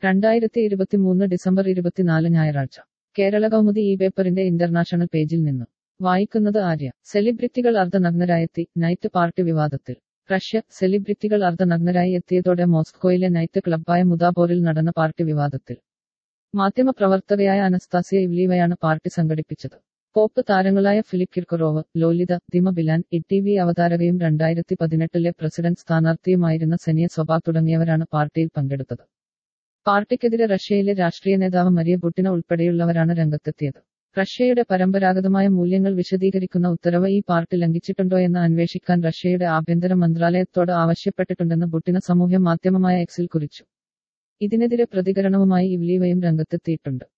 രണ്ടായിരത്തി ഇരുപത്തിമൂന്ന് ഡിസംബർ ഇരുപത്തിനാല് ഞായറാഴ്ച കേരള കൗമുദി ഈ പേപ്പറിന്റെ ഇന്റർനാഷണൽ പേജിൽ നിന്ന് വായിക്കുന്നത് ആര്യ സെലിബ്രിറ്റികൾ അർദ്ധനഗ്നരായെത്തി നൈറ്റ് പാർട്ടി വിവാദത്തിൽ റഷ്യ സെലിബ്രിറ്റികൾ അർദ്ധനഗ്നരായി എത്തിയതോടെ മോസ്കോയിലെ നൈറ്റ് ക്ലബ്ബായ മുദാബോറിൽ നടന്ന പാർട്ടി വിവാദത്തിൽ മാധ്യമപ്രവർത്തകയായ അനസ്താസിയ ഇവ്ലീവയാണ് പാർട്ടി സംഘടിപ്പിച്ചത് പോപ്പ് താരങ്ങളായ Philip Kirkorov Lolita Dima Bilan ഇ ടി വി അവതാരകയും രണ്ടായിരത്തി പതിനെട്ടിലെ പ്രസിഡന്റ് സ്ഥാനാർത്ഥിയുമായിരുന്ന സെനിയ സൊബാക് തുടങ്ങിയവരാണ് പാർട്ടിയിൽ പങ്കെടുത്തത് പാർട്ടിക്കെതിരെ റഷ്യയിലെ രാഷ്ട്രീയ നേതാവ് മരിയ പുട്ടിന ഉൾപ്പെടെയുള്ളവരാണ് രംഗത്തെത്തിയത് റഷ്യയുടെ പരമ്പരാഗതമായ മൂല്യങ്ങൾ വിശദീകരിക്കുന്ന ഉത്തരവ് ഈ പാർട്ടി ലംഘിച്ചിട്ടുണ്ടോയെന്ന് അന്വേഷിക്കാൻ റഷ്യയുടെ ആഭ്യന്തര മന്ത്രാലയത്തോട് ആവശ്യപ്പെട്ടിട്ടുണ്ടെന്ന് പുട്ടിന സമൂഹ മാധ്യമമായ എക്സിൽ കുറിച്ചു ഇതിനെതിരെ പ്രതികരണവുമായി ഇവ്ലീവയും രംഗത്തെത്തിയിട്ടുണ്ട്